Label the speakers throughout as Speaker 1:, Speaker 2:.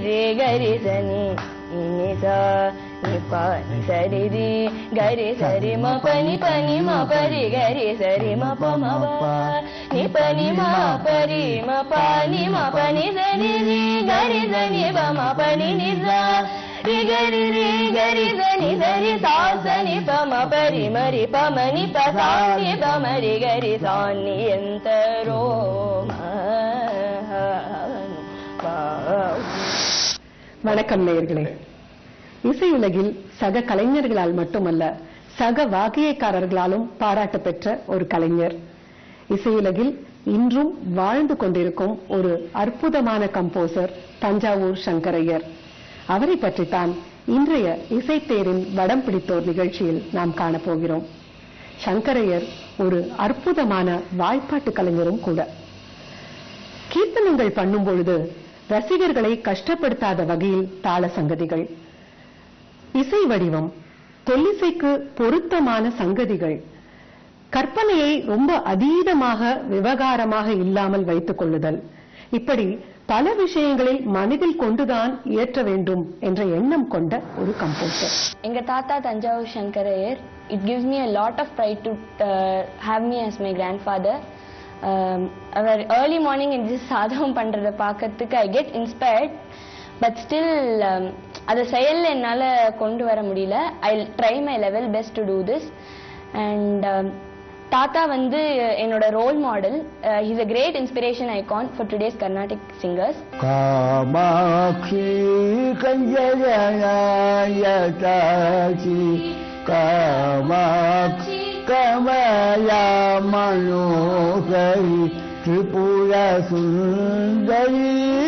Speaker 1: రే గరి సని ని సా ని ప ని సరి రి గరి సరి మ ప ని ప ని మ ప రి గరి సరి మ ప మ ప ని ప ని మ ప రి మ ప ని మ ప ని సరి రి గరి సని ప మ ప ని ని సా రి గరి రి గరి సని సరి సా సని ప మ ప రి మ రి ప మ ని ప సా ని ప మ రి గరి సా ని ఎంతరో
Speaker 2: வணக்கம் நேயர்களே இசையுலகில் சக கலைஞர்களால் மட்டுமல்ல சக வாகியக்காரர்களாலும் பாராட்டு பெற்ற ஒரு கலைஞர் இசையுலகில் இன்றும் வாழ்ந்து கொண்டிருக்கும் ஒரு அற்புதமான கம்போசர் தஞ்சாவூர் சங்கரையர் அவரை பற்றித்தான் இன்றைய இசைத்தேரின் வடம் பிடித்தோர் நிகழ்ச்சியில் நாம் காணப்போகிறோம் சங்கரையர் ஒரு அற்புதமான வாய்ப்பாட்டு கலைஞரும் கூட கீர்த்தனங்கள் பண்ணும் பொழுது ரசிகர்களை கஷ்டப்படுத்தாத வகையில் தாள சங்கதிகள் இசை வடிவம் தொல்லிசைக்கு பொருத்தமான சங்கதிகள் கற்பனையை ரொம்ப அதீதமாக விவகாரமாக இல்லாமல் வைத்துக் கொள்ளுதல் இப்படி பல விஷயங்களில் மனதில் கொண்டுதான் இயற்ற வேண்டும் என்ற எண்ணம் கொண்ட ஒரு கம்போசர்
Speaker 1: எங்க தாத்தா Thanjavur Sankaraiyar it gives me a lot of pride to have me as my grandfather அவர் ஏர்லி மார்னிங் எழுந்து சாதகம் பண்றதை பார்க்கறதுக்கு I get inspired but still அதை செயல்ல என்னால கொண்டு வர முடியல I try my level best to do this and தாத்தா வந்து என்னோட role model he's a great inspiration icon for today's Carnatic singers
Speaker 3: Kamakshi கஞ்சயாயதாச்சி காமாட்சி கமயா மனோகரி திரிபுர சுந்தரி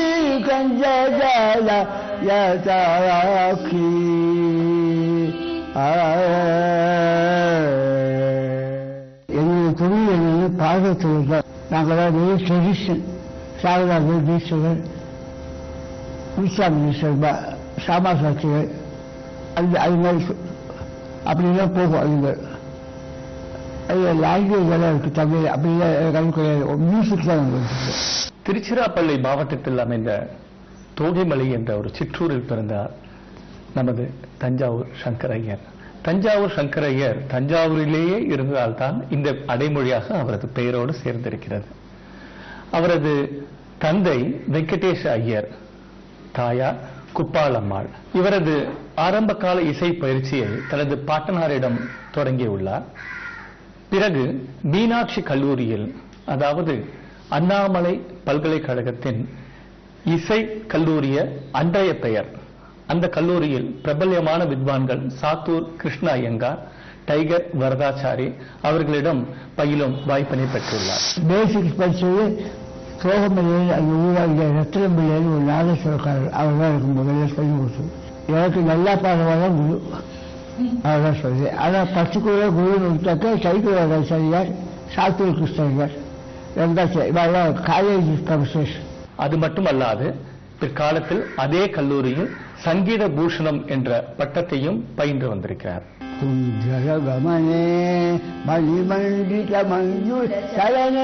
Speaker 3: கஞ்சயாயதாக்கி என்னுடைய தொழில் என்னன்னு பாடத்தொழில் தான் நாங்கள் வெரி ட்ரெடிஷன் சாரதா ஈஸ்வரர் விஸ்வாமிஸ்வர் சாமாசாட்சிகள் அது அது மாதிரி சொ- அப்படிலாம் போகும் அதுங்க அது லாங்குவேஜ் எல்லாம் இருக்குது தமிழ் அப்படிலாம் கல்வி கிடையாது மியூசிக் தான் உங்களுக்கு
Speaker 4: திருச்சிராப்பள்ளி மாவட்டத்தில் அமைந்த தோகைமலை என்ற ஒரு சிற்றூரில் பிறந்தார் நமது தஞ்சாவூர் சங்கரையர் தஞ்சாவூர் சங்கரையர் தஞ்சாவூரிலேயே இருந்ததால்தான் இந்த அடைமொழியாக அவரது பெயரோடு சேர்ந்திருக்கிறது அவரது தந்தை வெங்கடேஷ ஐயர் தாயார் குப்பாளம்மாள் இவரது ஆரம்ப கால இசை பயிற்சியை தனது பாட்டனாரிடம் தொடங்கியுள்ளார் பிறகு மீனாட்சி கல்லூரியில் அதாவது அண்ணாமலை பல்கலைக்கழகத்தின் இசை கல்லூரிய அன்றைய பெயர் அந்த கல்லூரியில் பிரபல்யமான வித்வான்கள் சாத்தூர் கிருஷ்ண ஐயங்கார் டைகர் வரதாச்சாரி அவர்களிடம் பயிலும் வாய்ப்பினை பெற்றுள்ளார்
Speaker 3: பேசிக்ஸ் படிச்சது சோகமலையில் அந்த ஊராக ரத்தினம்பிள்ளையில் ஒரு நாகேஸ்வரக்காரர் அவர் தான் எனக்கு முதல்ல சொல்லி கொடுத்தது எனக்கு நல்லா பாடுவாதான் குரு அவர் தான் சொல்லி ஆனால் பர்டிகுலராக குருன்னு விட்டாக்க சைக்கிள் சரியார் சாத்தூர் கிருஷ்ணய்யர் ரெண்டாச்சு இவெல்லாம் காலேஜ் ப்ரொஃபசர்ஸ்
Speaker 4: அது மட்டுமல்லாது பிற்காலத்தில் அதே கல்லூரியில் சங்கீத பூஷணம் என்ற பட்டத்தையும் பயின்று வந்திருக்கிறார்
Speaker 3: குஞ்சரகமனே மணிமண்டித மஞ்சு சரணே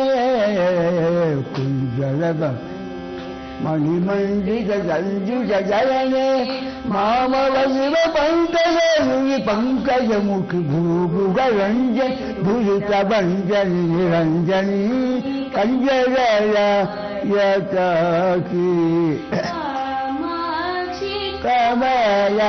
Speaker 3: குஞ்சரகம் மணிமண்டித சஞ்சு சரணே மாமவசிவ பங்கஜ பங்கஜ முகி பூபுக ரஞ்சன் புரித பஞ்சன் நிரஞ்சனி கஞ்சரய யதாகி கமயா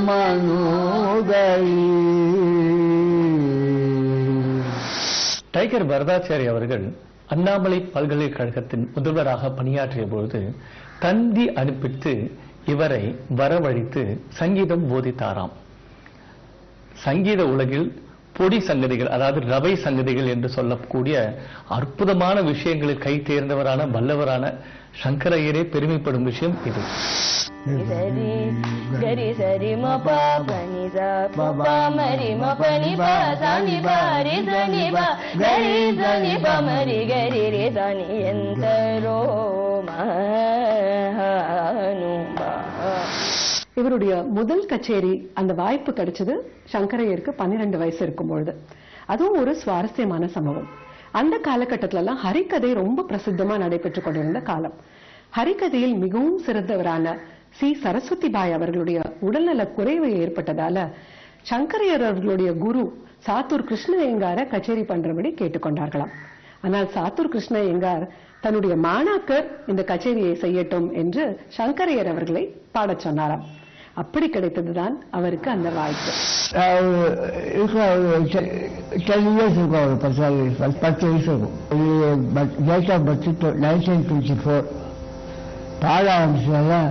Speaker 3: மனோகரி
Speaker 4: டைகர் வரதாச்சாரி அவர்கள் அண்ணாமலை பல்கலைக்கழகத்தின் முதல்வராக பணியாற்றிய பொழுது தந்தி அனுப்பித்து இவரை வரவழைத்து சங்கீதம் போதித்தாராம் சங்கீத உலகில் பொடி சங்கதிகள் அதாவது ரவை சங்கதிகள் என்று சொல்லக்கூடிய அற்புதமான விஷயங்களில் கை தேர்ந்தவரான வல்லவரான சங்கரையரே பெருமைப்படும் விஷயம் இது
Speaker 1: சரி கரி சரி ம ப ப நி ச ப ப ம ரி ம ப நி ப ச நி ப ரி ச நி ப கரி ச நி ப ம ரி கரி ரி ச நி எந்தரோ மனு
Speaker 2: இவருடைய முதல் கச்சேரி அந்த வாய்ப்பு கிடைச்சது சங்கரையருக்கு பன்னிரண்டு வயசு இருக்கும் பொழுது அதுவும் ஒரு சுவாரஸ்யமான சம்பவம் அந்த காலகட்டத்துல எல்லாம் ஹரிக்கதை ரொம்ப பிரசித்தமா நடைபெற்று கொண்டிருந்த காலம் ஹரிகதையில் மிகவும் சிறந்தவரான சி சரஸ்வதி பாய் அவர்களுடைய உடல்நல குறைவு ஏற்பட்டதால சங்கரையர் அவர்களுடைய குரு சாத்தூர் கிருஷ்ண ஐயங்கார கச்சேரி பண்றபடி கேட்டுக்கொண்டார்களாம் ஆனால் சாத்தூர் கிருஷ்ண ஐயங்கார் தன்னுடைய மாணாக்கர் இந்த கச்சேரியை செய்யட்டும் என்று சங்கரையர் அவர்களை பாடச் சொன்னாராம் அப்படி கிடைத்ததுதான் அவருக்கு அந்த வாய்ப்பு
Speaker 3: இருக்கும் ஒரு டென் இயர்ஸ் இருக்கும் ஒரு பத்து வயசு பத்து வயசு இருக்கும் date of birth nineteen twenty four பாட ஆரம்பிச்சதெல்லாம்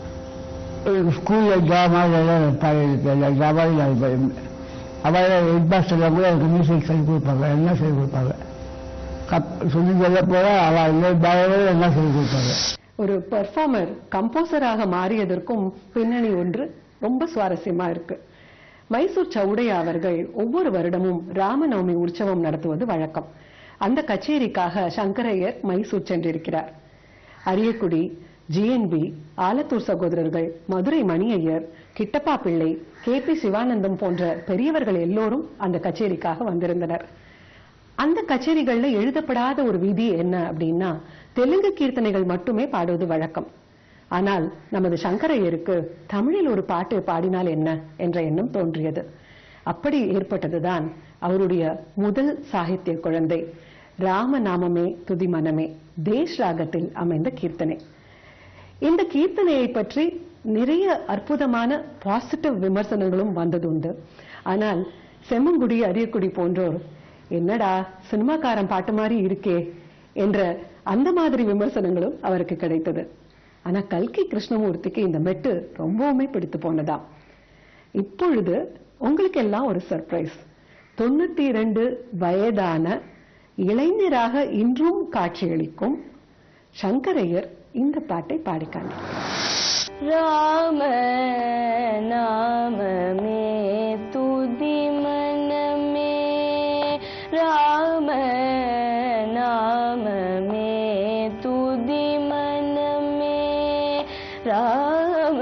Speaker 3: ஸ்கூலில் ட்ராமாலெல்லாம் பாடியிருக்கேன் ட்ராமாவில் அவள் ஹெட் மாஸ்டர்லாம் கூட எனக்கு மியூசிக் சொல்லிக் கொடுப்பாங்க என்ன சொல்லிக் கொடுப்பாங்க கப் சொல்லி சொல்ல போல அவள் இல்லை பாடலும் என்ன சொல்லிக் கொடுப்பாங்க
Speaker 2: ஒரு பெர்ஃபார்மர் கம்போசராக மாறியதற்கும் பின்னணி ஒன்று ரொம்ப சுவாரஸ்யமா இருக்கு மைசூர் சவுடையா அவர்கள் ஒவ்வொரு வருடமும் ராமநவமி உற்சவம் நடத்துவது வழக்கம் அந்த கச்சேரிக்காக சங்கரையர் மைசூர் சென்றிருக்கிறார் அரியக்குடி ஜிஎன்பி ஆலத்தூர் சகோதரர்கள் மதுரை மணியையர் கிட்டப்பா பிள்ளை கே பி சிவானந்தம் போன்ற பெரியவர்கள் எல்லோரும் அந்த கச்சேரிக்காக வந்திருந்தனர் அந்த கச்சேரிகள்ல எழுதப்படாத ஒரு விதி என்ன அப்படின்னா தெலுங்கு கீர்த்தனைகள் மட்டுமே பாடுவது வழக்கம் ஆனால் நமது சங்கரையருக்கு தமிழில் ஒரு பாட்டு பாடினால் என்ன என்ற எண்ணம் தோன்றியது அப்படி ஏற்பட்டதுதான் அவருடைய முதல் சாகித்ய குழந்தை ராமநாமமே துதி மனமே தேஷ் ராகத்தில் அமைந்த கீர்த்தனை இந்த கீர்த்தனையை பற்றி நிறைய அற்புதமான பாசிட்டிவ் விமர்சனங்களும் வந்ததுண்டு ஆனால் செம்மங்குடி அரியக்குடி போன்றோர் என்னடா சினிமாக்காரன் பாட்டு மாதிரி இருக்கே என்ற அந்த மாதிரி விமர்சனங்களும் அவருக்கு கிடைத்தது ஆனா கல்கி கிருஷ்ணமூர்த்திக்கு இந்த மெட்டு ரொம்பவுமே பிடித்து போனதாம் இப்பொழுது உங்களுக்கு எல்லாம் ஒரு சர்ப்ரைஸ் தொண்ணூத்தி இரண்டு வயதான இளைஞராக இன்றும் காட்சியளிக்கும் சங்கரையர் இந்த பாட்டை பாடிக்காங்க
Speaker 1: राम नाम में तुदि मन में राम नाम में तुदि मन में राम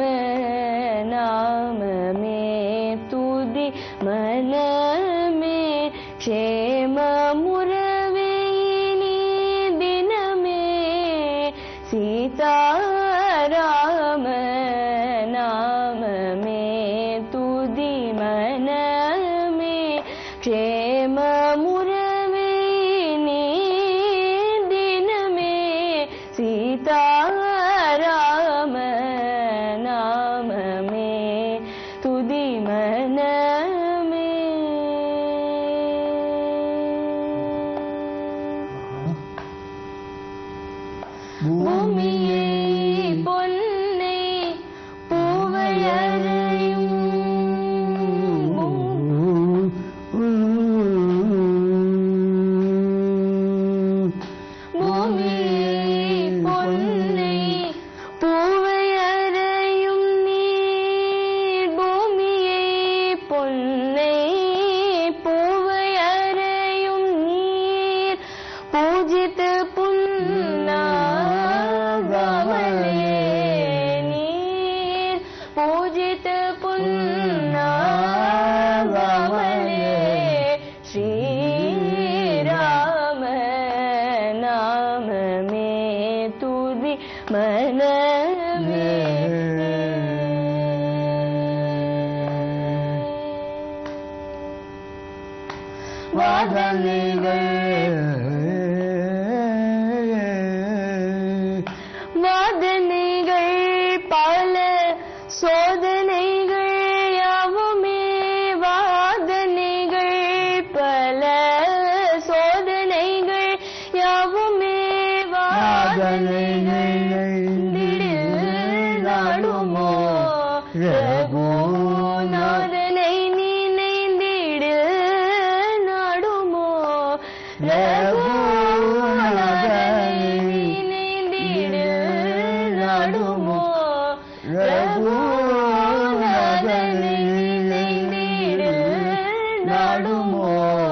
Speaker 1: नाम में तुदि मन में क्षेम मुरवेनी दिन में सीता राम नाम में तुदि मन में क्षेम मुरवेनी दिन में सीता राम नाम में तुदि मन में பூமியை பொன்னை பூவையரையும் பூமியை பொன்னை பூவையரையும் நீர் பூமியை பொன்னை பூவையரையும் நீர் பூஜித்து புன்னாகவலே நீர் பூஜித்து புன்னாகவலே ஸ்ரீராம நாம மே துதி மனமே வாதனைகள் பல சோதனைகள் யாவுமே வாதனைகள் பல சோதனைகள் யாவுமே வாதனைகள் திடில் நாடுமோ ரகுநாதனை நினைந்திடில் நாடுமோ ரகுநாதனை நினைந்திடில் நாடுமோ ரகுநாதனை நினைந்திடில் நாடுமோ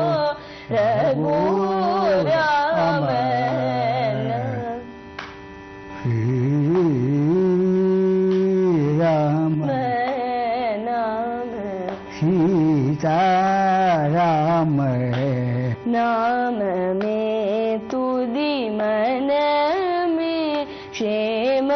Speaker 1: ரகுராமன்
Speaker 3: ஸ்ரீராம
Speaker 1: நாம
Speaker 3: சீதாராம
Speaker 1: नाम में तुदि मन में क्षेम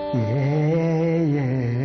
Speaker 3: ஏ ஏ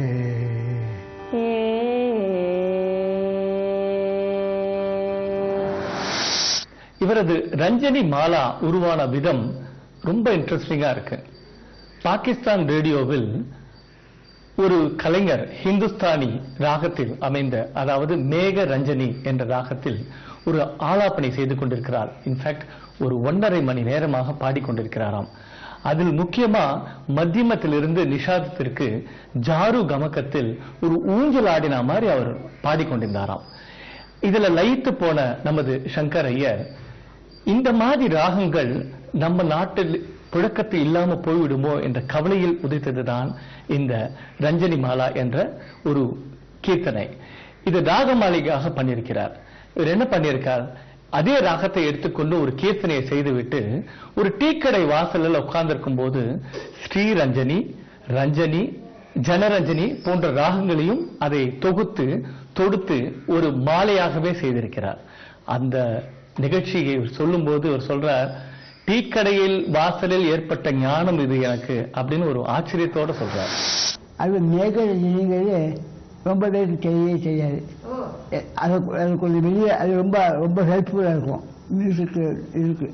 Speaker 4: இவரது ரஞ்சனி மாலா உருவான விதம் ரொம்ப இன்ட்ரெஸ்டிங்கா இருக்கு பாகிஸ்தான் ரேடியோவில் ஒரு கலைஞர் ஹிந்துஸ்தானி ராகத்தில் அமைந்த அதாவது மேக ரஞ்சனி என்ற ராகத்தில் ஒரு ஆலாப்பனை செய்து கொண்டிருக்கிறார் இன்ஃபேக்ட் ஒரு ஒன்றரை மணி நேரமாக பாடிக்கொண்டிருக்கிறாராம் அதில் முக்கியமா மத்தியமத்திலிருந்து நிஷாதத்திற்கு ஜாரு கமக்கத்தில் ஒரு ஊஞ்சல் ஆடின மாதிரி அவர் பாடிக்கொண்டிருந்தாராம் இதுல லயித்து போன நமது சங்கர் ஐயர் இந்த மாதிரி ராகங்கள் நம்ம நாட்டில் புழக்கத்து இல்லாம போய்விடுமோ என்ற கவலையில் உதைத்ததுதான் இந்த ரஞ்சனி மாலா என்ற ஒரு கீர்த்தனை இது ராகமாளிகையாக பண்ணியிருக்கிறார் இவர் என்ன பண்ணியிருக்கார் அதே ராகத்தை எடுத்துக்கொண்டு ஒரு கீர்த்தனையை செய்துவிட்டு ஒரு டீக்கடை வாசலில் உட்கார்ந்திருக்கும் போது ஸ்ரீரஞ்சனி ரஞ்சனி ஜனரஞ்சனி போன்ற ராகங்களையும் அதை தொகுத்து தொடுத்து ஒரு மாலையாகவே செய்திருக்கிறார் அந்த நிகழ்ச்சியை இவர் சொல்லும்போது அவர் சொல்றார் டீக்கடையில் வாசலில் ஏற்பட்ட ஞானம் இது எனக்கு அப்படின்னு ஒரு ஆச்சரியத்தோட சொல்றார்
Speaker 3: அது மேகரஜினிங்கிறது ரொம்ப பேருக்கு தெரியவே தெரியாது எ- அது அது கொஞ்சம் வெளியே அது ரொம்ப ரொம்ப ஹெல்ப்ஃபுல்லாக இருக்கும் மியூசிக்கு இருக்கு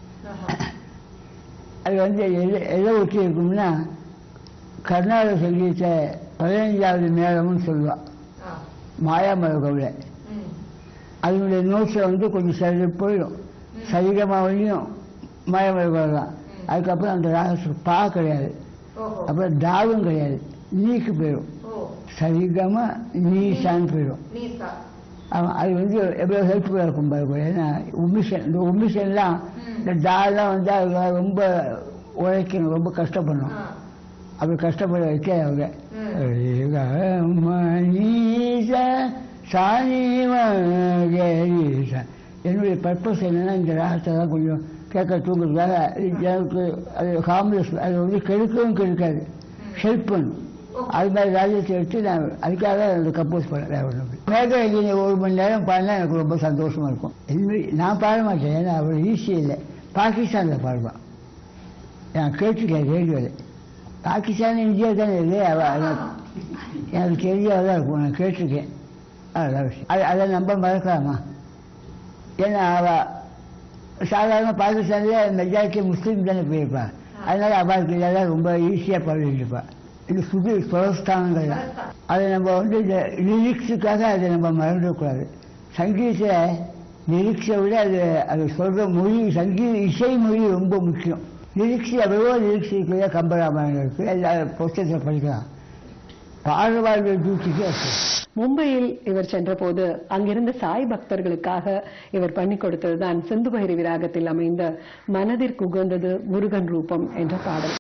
Speaker 3: அது வந்து எதை எதை ஒட்டி இருக்கும்னா கர்நாடக சங்கீத பதினஞ்சாவது மேளம்னு சொல்லுவாள் மாயாமல கவுளை அதனுடைய நோட்ஸில் வந்து கொஞ்சம் சரி போயிடும் சரிகமாவிலையும் மாயாமல கவுளை தான் அதுக்கப்புறம் அந்த ராகத்துக்கு பா கிடையாது அப்புறம் தாவும் கிடையாது நீக்கு போயிடும் சரிகம நீசான்னு போயிடும் ஆமாம் அது வந்து எவ்வளோ ஹெல்ப்ஃபுல்லாக இருக்கும் பாருங்க ஏன்னா உமிஷன் இந்த உமிஷன்லாம் இந்த டாலாம் வந்து அதுக்காக ரொம்ப உழைக்கணும் ரொம்ப கஷ்டப்படணும் அப்படி கஷ்டப்பட வைக்க அவங்க மணீசா சாணிவா என்னுடைய பர்பஸ் என்னன்னா இந்த ராகத்தை தான் கொஞ்சம் கேட்க தூங்குறதுக்காக எனக்கு அது ஹார்ம்லெஸ் அது வந்து கெடுக்கவும் கெடுக்காது ஹெல்ப் பண்ணும் அது மாதிரி ராஜ்யத்தை எடுத்து நான் அதுக்காக அதை கம்போஸ் பண்ணேன் வேற ஒன்றும் இல்லை. மேகரஜினி ஒரு மணி நேரம் பாடினா எனக்கு ரொம்ப சந்தோஷமா இருக்கும் இது நான் பாட மாட்டேன் ஏன்னா அவ்வளோ ஈஸி இல்லை பாகிஸ்தானில் பாடுவான் நான் கேட்டிருக்கேன் ரேடியோவில் பாகிஸ்தான் இந்தியா தானே இது அவ எனக்கு- எனக்கு தெரியாதான் இருக்கும் நான் கேட்டிருக்கேன் அதான் விஷயம் அது அதை நம்ப மறக்கலாமா ஏன்னா அவ சாதாரண பாகிஸ்தானில் மெஜாரிட்டி முஸ்லீம் தானே போயிருப்பான் அதனால அவளுக்கு இதெல்லாம் ரொம்ப ஈஸியாக பாடிட்டுருப்பாள் இது சுது சுரஸ்தானங்கள் தான் அதை நம்ம வந்து இந்த லிரிக்ஸுக்காக அதை நம்ம மறந்துடக்கூடாது சங்கீதத்தில் லிரிக்ஸை விட அது அது சொல்கிற மொழி சங்கீத இசை மொழி ரொம்ப முக்கியம் லிரிக்ஸ் எவ்வளவோ லிரிக்ஸ் இருக்குது கம்பராமாயணம் இருக்குது எல்லா புத்தகத்தில் படிக்கலாம் பாடுவார்கள் டியூட்டிக்கு அது
Speaker 2: மும்பையில் இவர் சென்றபோது அங்கிருந்த சாய் பக்தர்களுக்காக இவர் பண்ணி கொடுத்ததுதான் சிந்து பைரவி ராகத்தில் அமைந்த மனதிற்கு உகந்தது முருகன் ரூபம் என்ற பாடல்